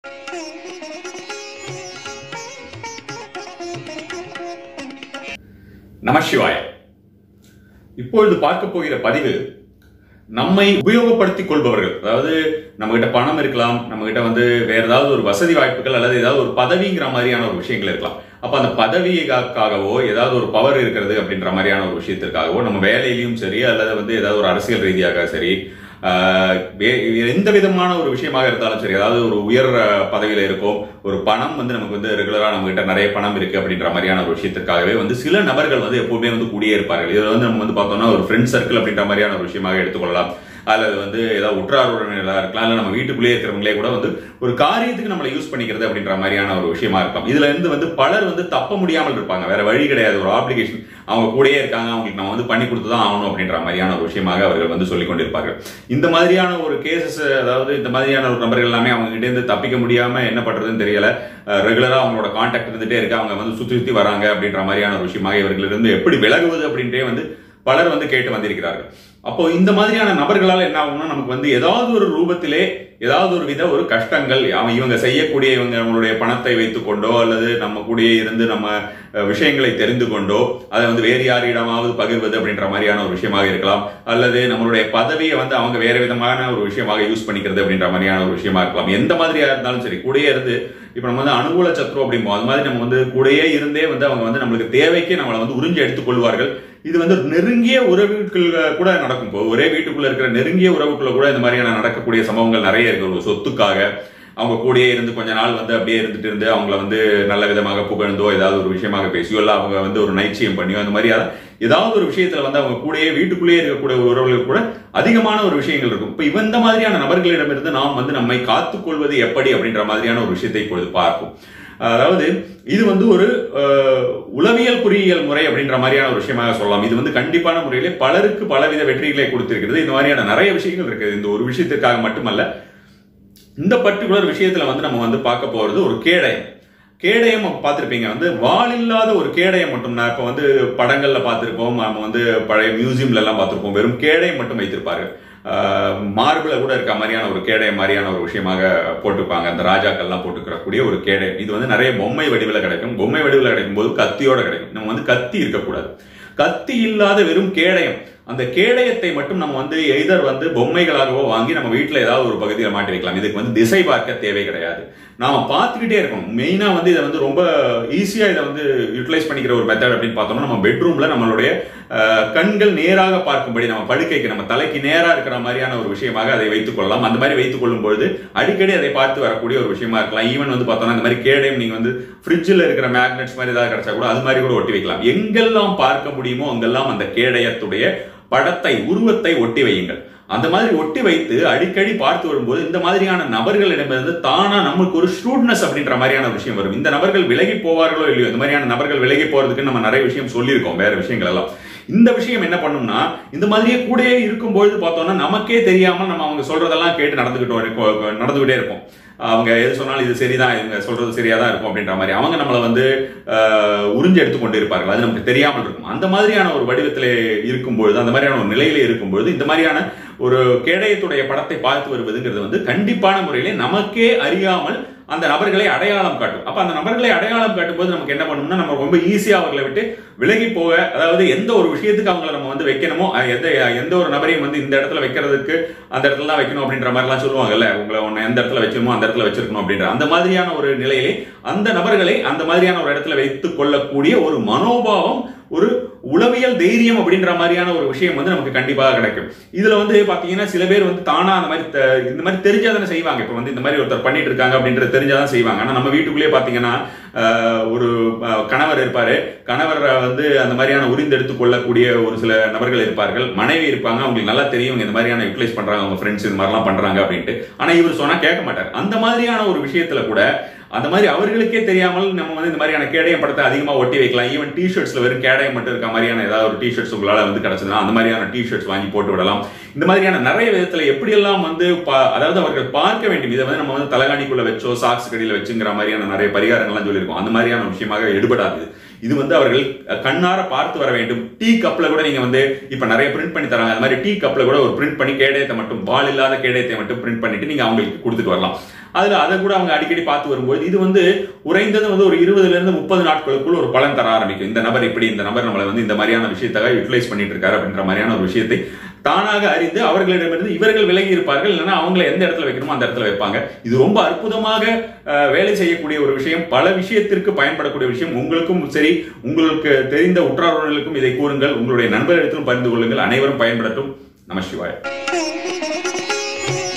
நமசிவாய இப்பொழுது பார்க்க போகிற பதிவு நம்மை உபயோகப்படுத்திக் கொள்பவர்கள் அதாவது நம்ம கிட்ட பணம் இருக்கலாம் நம்ம கிட்ட வந்து வேற ஏதாவது ஒரு வசதி வாய்ப்புகள் அல்லது ஏதாவது ஒரு பதவிங்கிற மாதிரியான ஒரு விஷயங்கள் இருக்கலாம் அப்ப அந்த பதவிக்காகவோ ஏதாவது ஒரு பவர் இருக்கிறது அப்படின்ற மாதிரியான ஒரு விஷயத்திற்காகவோ நம்ம வேலையிலயும் சரி அல்லது வந்து ஏதாவது ஒரு அரசியல் ரீதியாக சரி ஆஹ் வே- எந்த விதமான ஒரு விஷயமாக இருந்தாலும் சரி அதாவது ஒரு உயர் அஹ், பதவியில இருக்கோம் ஒரு பணம் வந்து நமக்கு வந்து ரெகுலரா நம்ம கிட்ட நிறைய பணம் இருக்கு அப்படின்ற மாதிரியான ஒரு விஷயத்திற்காகவே வந்து சில நபர்கள் வந்து எப்பவுமே வந்து கூடியே இருப்பார்கள் இது வந்து நம்ம வந்து பார்த்தோம்னா ஒரு ஃப்ரெண்ட் சர்க்கிள் அப்படின்ற மாதிரியான ஒரு விஷயமாக எடுத்துக்கொள்ளலாம் அல்லது வந்து ஏதாவது உற்றார் உறவினர்களா இருக்கலாம் இல்ல நம்ம வீட்டுக்குள்ளேயே இருக்கிறவங்களே கூட வந்து ஒரு காரியத்துக்கு நம்மளை யூஸ் பண்ணிக்கிறது அப்படின்ற மாதிரியான ஒரு விஷயமா இருக்கலாம் இதுல இருந்து வந்து பலர் வந்து தப்ப முடியாமல் இருப்பாங்க வேற வழி கிடையாது ஒரு ஆப்ளிகேஷன் அவங்க கூடயே இருக்காங்க அவங்களுக்கு நம்ம வந்து பண்ணி கொடுத்து தான் ஆகணும் அப்படின்ற மாதிரியான ஒரு விஷயமாக அவர்கள் வந்து சொல்லிக் கொண்டிருப்பார்கள் இந்த மாதிரியான ஒரு கேசஸ் அதாவது இந்த மாதிரியான ஒரு நபர்கள் எல்லாமே அவங்க கிட்ட இருந்து தப்பிக்க முடியாம என்ன பண்றதுன்னு தெரியல ரெகுலரா அவங்களோட கான்டாக்ட் இருந்துட்டே இருக்கு அவங்க வந்து சுத்தி சுத்தி வராங்க அப்படின்ற மாதிரியான ஒரு விஷயமாக இவர்களிருந்து எப்படி விலகுவது அப்படின்றே வந்து பலர் வந்து கேட்டு வந்திருக்கிறார்கள் அப்போ இந்த மாதிரியான நபர்களால் என்ன ஆகும்னா நமக்கு வந்து ஏதாவது ஒரு ரூபத்திலே ஏதாவது ஒரு வித ஒரு கஷ்டங்கள் அவன் இவங்க செய்யக்கூடிய இவங்க நம்மளுடைய பணத்தை வைத்துக் கொண்டோ அல்லது நம்ம கூடயே இருந்து நம்ம அஹ், விஷயங்களை தெரிந்து கொண்டோ அதை வந்து வேறு யாரிடமாவது பகிர்வது அப்படின்ற மாதிரியான ஒரு விஷயமாக இருக்கலாம் அல்லது நம்மளுடைய பதவியை வந்து அவங்க வேற விதமான ஒரு விஷயமாக யூஸ் பண்ணிக்கிறது அப்படின்ற மாதிரியான ஒரு விஷயமா இருக்கலாம் எந்த மாதிரியா இருந்தாலும் சரி கூடயே இருந்து இப்ப நம்ம வந்து அனுகூல சத்ரு அப்படிம்போம் அது மாதிரி நம்ம வந்து கூடயே இருந்தே வந்து அவங்க வந்து நம்மளுக்கு தேவைக்கு நம்மளை வந்து உறிஞ்சி எடுத்துக்கொள்வார்கள் இது வந்து நெருங்கிய உறவுக்குள்ள கூட நடக்கும் இப்போ ஒரே வீட்டுக்குள்ள இருக்கிற நெருங்கிய உறவுக்குள்ள கூட இந்த மாதிரியான நடக்கக்கூடிய சம்பவங்கள் நிறைய இருக்கு ஒரு சொத்துக்காக அவங்க கூடயே இருந்து கொஞ்ச நாள் வந்து அப்படியே இருந்துட்டு இருந்து அவங்கள வந்து நல்ல விதமாக புகழ்ந்தோ ஏதாவது ஒரு விஷயமாக பேசியோ இல்ல அவங்க வந்து ஒரு நைச்சியம் பண்ணியோ அந்த மாதிரி அதான் ஏதாவது ஒரு விஷயத்துல வந்து அவங்க கூடயே வீட்டுக்குள்ளேயே இருக்கக்கூடிய உறவுகளுக்கு கூட அதிகமான ஒரு விஷயங்கள் இருக்கும் இப்ப இவ இந்த மாதிரியான நபர்களிடமிருந்து நாம் வந்து நம்மை காத்துக்கொள்வது எப்படி அப்படின்ற மாதிரியான ஒரு விஷயத்தை இப்பொழுது பார்ப்போம் அதாவது இது வந்து ஒரு அஹ், உளவியல் பொறியியல் முறை அப்படின்ற மாதிரியான ஒரு விஷயமாக சொல்லலாம் இது வந்து கண்டிப்பான முறையிலே பலருக்கு பலவித வெற்றிகளை கொடுத்திருக்கிறது இந்த மாதிரியான நிறைய விஷயங்கள் இருக்குது இந்த ஒரு விஷயத்திற்காக மட்டுமல்ல இந்த பர்டிகுலர் விஷயத்துல வந்து நம்ம வந்து பார்க்க போறது ஒரு கேடயம் கேடயம் பார்த்திருப்பீங்க வந்து வால் இல்லாத ஒரு கேடயம் மட்டும் நான் இப்ப வந்து படங்கள்ல பார்த்திருப்போம் நம்ம வந்து பழைய மியூசியம்ல எல்லாம் பார்த்திருப்போம் வெறும் கேடயம் மட்டும் வைத்திருப்பார்கள் மார்பிள கூட இருக்க மாதிரியான ஒரு கேடயம் மாதிரியான ஒரு விஷயமாக போட்டுப்பாங்க அந்த ராஜாக்கள்லாம் போட்டுக்கிறக்கூடிய ஒரு கேடயம் இது வந்து நிறைய பொம்மை வடிவில் கிடைக்கும் பொம்மை வடிவில் கிடைக்கும் போது கத்தியோட கிடைக்கும் நம்ம வந்து கத்தி இருக்கக்கூடாது கத்தி இல்லாத வெறும் கேடயம் அந்த கேடயத்தை மட்டும் நம்ம வந்து எய்தர் வந்து பொம்மைகளாகவோ வாங்கி நம்ம வீட்டுல ஏதாவது ஒரு பகுதியில் மாட்டி வைக்கலாம் இதுக்கு வந்து திசை பார்க்க தேவை கிடையாது நாம பார்த்துக்கிட்டே இருக்கணும் மெயினா வந்து இதை வந்து ரொம்ப ஈஸியா இதை வந்து யூட்டிலைஸ் பண்ணிக்கிற ஒரு மெத்தட் அப்படின்னு பார்த்தோம்னா நம்ம பெட்ரூம்ல நம்மளுடைய அஹ், கண்கள் நேராக பார்க்கும்படி நம்ம படுக்கைக்கு நம்ம தலைக்கு நேரா இருக்கிற மாதிரியான ஒரு விஷயமாக அதை வைத்துக் கொள்ளலாம் அந்த மாதிரி வைத்துக் கொள்ளும் பொழுது அடிக்கடி அதை பார்த்து வரக்கூடிய ஒரு விஷயமா இருக்கலாம் ஈவன் வந்து பார்த்தோம்னா இந்த மாதிரி கேடயம் நீங்க வந்து ஃப்ரிட்ஜில் இருக்கிற மேக்னெட்ஸ் மாதிரி ஏதாவது கிடைச்சா கூட அது மாதிரி கூட ஒட்டி வைக்கலாம் எங்கெல்லாம் பார்க்க முடியுமோ அங்கெல்லாம் அந்த கேடயத்துடைய படத்தை உருவத்தை ஒட்டி வையுங்கள் அந்த மாதிரி ஒட்டி வைத்து அடிக்கடி பார்த்து வரும்போது இந்த மாதிரியான நபர்களிடமிருந்து தானா நமக்கு ஒரு ஷூட்னஸ் அப்படின்ற மாதிரியான ஒரு விஷயம் வரும் இந்த நபர்கள் விலகி போவார்களோ இல்லையோ இந்த மாதிரியான நபர்கள் விலகி போறதுக்கு நம்ம நிறைய விஷயம் சொல்லியிருக்கோம் வேற விஷயங்கள் எல்லாம் இந்த விஷயம் என்ன பண்ணும்னா இந்த மாதிரியே கூடயே இருக்கும்பொழுது பார்த்தோம்னா நமக்கே தெரியாம நம்ம அவங்க சொல்றதெல்லாம் கேட்டு நடந்துகிட்டோம் இருக்கோம், நடந்துகிட்டே இருப்போம் அவங்க எது சொன்னாலும் இது சரிதான் இவங்க சொல்றது சரியா தான் இருக்கும் அப்படின்ற மாதிரி அவங்க நம்மளை வந்து ஆஹ், உறிஞ்சு எடுத்துக்கொண்டு இருப்பார்கள் அது நமக்கு தெரியாமல் இருக்கும் அந்த மாதிரியான ஒரு வடிவத்திலே இருக்கும்பொழுது அந்த மாதிரியான ஒரு நிலையில இருக்கும்பொழுது இந்த மாதிரியான ஒரு கேடயத்துடைய படத்தை பார்த்து வருவதுங்கிறது வந்து கண்டிப்பான முறையிலே நமக்கே அறியாமல் அந்த நபர்களை அடையாளம் காட்டும் அப்ப அந்த நபர்களை அடையாளம் காட்டும் போது நமக்கு என்ன பண்ணணும்னா நம்ம ரொம்ப ஈஸியா அவர்களை விட்டு விலகி போக அதாவது எந்த ஒரு விஷயத்துக்கு அவங்கள நம்ம வந்து வைக்கணுமோ அஹ் எந்த எந்த ஒரு நபரையும் வந்து இந்த இடத்துல வைக்கிறதுக்கு அந்த இடத்துல தான் வைக்கணும் அப்படின்ற மாதிரிலாம் சொல்லுவாங்கல்ல உங்களை ஒன்று எந்த இடத்துல வச்சிருமோ அந்த இடத்துல வச்சிருக்கணும் அப்படின்ற அந்த மாதிரியான ஒரு நிலையிலே அந்த நபர்களை அந்த மாதிரியான ஒரு இடத்துல வைத்துக் கொள்ளக்கூடிய ஒரு மனோபாவம் ஒரு உளவியல் தைரியம் அப்படின்ற மாதிரியான ஒரு விஷயம் வந்து நமக்கு கண்டிப்பாக கிடைக்கும் இதுல வந்து பாத்தீங்கன்னா சில பேர் வந்து தானா அந்த மாதிரி த- இந்த மாதிரி தெரிஞ்சாதானே செய்வாங்க இப்ப வந்து இந்த மாதிரி ஒருத்தர் பண்ணிட்டு இருக்காங்க அப்படின்றது தெரிஞ்சாதான் செய்வாங்க ஆனா நம்ம வீட்டுக்குள்ளேயே பாத்தீங்கன்னா ஆஹ், ஒரு ஆஹ், கணவர் இருப்பாரு கணவர் வந்து அந்த மாதிரியான உரிந்தெடுத்து கொள்ளக்கூடிய ஒரு சில நபர்கள் இருப்பார்கள் மனைவி இருப்பாங்க அவங்களுக்கு நல்லா தெரியும் இவங்க இந்த மாதிரியான யூட்டிலைஸ் பண்றாங்க அவங்க ஃப்ரெண்ட்ஸ் இந்த மாதிரிலாம் பண்றாங்க அப்படின்ட்டு ஆனா இவர் சொன்னா கேட்க மாட்டார் அந்த மாதிரியான ஒரு விஷயத்துல கூட அந்த மாதிரி அவர்களுக்கே தெரியாமல் நம்ம வந்து இந்த மாதிரியான கேடயம் படத்தை அதிகமா ஒட்டி வைக்கலாம் ஈவன் டி ஷர்ட்ஸ்ல வெறும் கேடயம் மட்டும் இருக்க மாதிரியான ஏதாவது ஒரு டி ஷர்ட்ஸ் உங்களால வந்து கிடைச்சதுன்னா அந்த மாதிரியான டி ஷர்ட்ஸ் வாங்கி போட்டு விடலாம் இந்த மாதிரியான நிறைய விதத்துல எப்படியெல்லாம் வந்து பா- அதாவது அவர்கள் பார்க்க வேண்டும் இதை வந்து நம்ம வந்து தலகாணிக்குள்ள வச்சோ சாக்ஸ் கடியில வச்சுங்கிற மாதிரியான நிறைய பரிகாரங்கள்லாம் சொல்லியிருக்கோம் அந்த மாதிரியான விஷயமாக எடுபடாது இது வந்து அவர்கள் கண்ணார பார்த்து வர வேண்டும் டீ கப்ல கூட நீங்க வந்து இப்ப நிறைய பிரிண்ட் பண்ணி தராங்க அது மாதிரி டீ கப்ல கூட ஒரு பிரிண்ட் பண்ணி கேடயத்தை மட்டும் பால் இல்லாத கேடயத்தை மட்டும் பிரிண்ட் பண்ணிட்டு நீங்க அவங்களுக்கு கொடுத்துட்டு வரலாம் அதுல அதை கூட அவங்க அடிக்கடி பார்த்து வரும்போது இது வந்து குறைந்தது வந்து ஒரு இருபதுல இருந்து முப்பது நாட்களுக்குள் ஒரு பலன் தர ஆரம்பிக்கும் இந்த நபர் இப்படி இந்த நபர் நம்மளை வந்து இந்த மாதிரியான விஷயத்தாக யூட்டிலைஸ் பண்ணிட்டு இருக்காரு அப்படின்ற மாதிரியான ஒரு விஷயத்தை தானாக அறிந்து அவர்களிடமிருந்து இவர்கள் விலகி இருப்பார்கள் இல்லைன்னா அவங்களை எந்த இடத்துல வைக்கணுமோ அந்த இடத்துல வைப்பாங்க இது ரொம்ப அற்புதமாக அஹ், வேலை செய்யக்கூடிய ஒரு விஷயம் பல விஷயத்திற்கு பயன்படக்கூடிய விஷயம் உங்களுக்கும் சரி உங்களுக்கு தெரிந்த உற்றார்களுக்கும் இதை கூறுங்கள் உங்களுடைய நண்பர்களிடத்திலும் பகிர்ந்து கொள்ளுங்கள் அனைவரும் பயன்படட்டும் நம சிவாய்